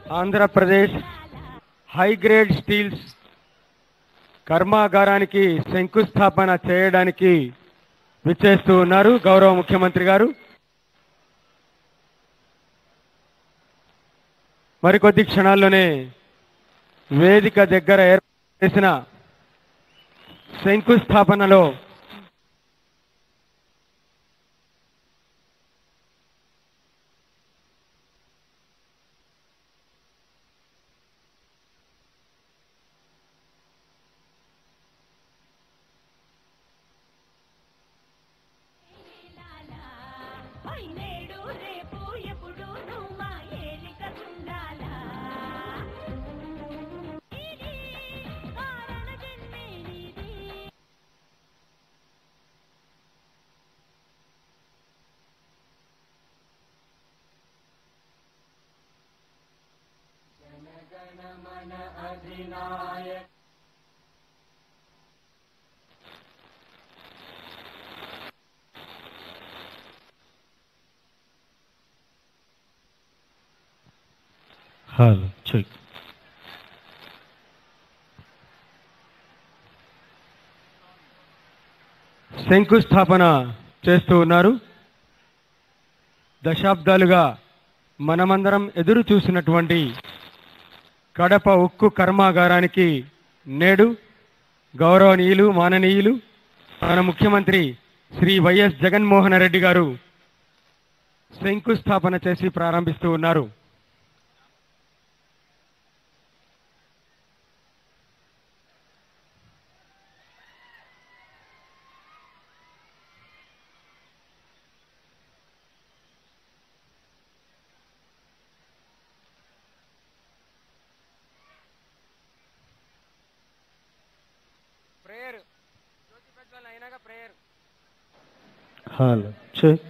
Andhra Pradesh high grade steels కర్మాగారానికి శంకుస్థాపన చేయడానికి విచ్చేస్తూ ఉన్నారు గౌరవ ముఖ్యమంత్రి గారు మరికొద్ది క్షణాల్లోనే వేదిక దగ్గర ఏర్పాటు చేసిన శంకుస్థాపనలో నేడు రేపు ఎప్పుడు నువ్వు మా ఏలిక గుండాలా ఇది కారణ జన్మే నీది హలో చెక్ శంకుస్థాపన చేస్తూ ఉన్నారు దశాబ్దాలుగా మనమందరం ఎదురు చూసినటువంటి కడప ఉక్కు కర్మాగారానికి నేడు గౌరవనీయులు మాననీయులు మన ముఖ్యమంత్రి శ్రీ వైఎస్ జగన్మోహన్ రెడ్డి గారు శంకుస్థాపన చేసి ప్రారంభిస్తూ ఉన్నారు ప్రేయర్ హలో చెక్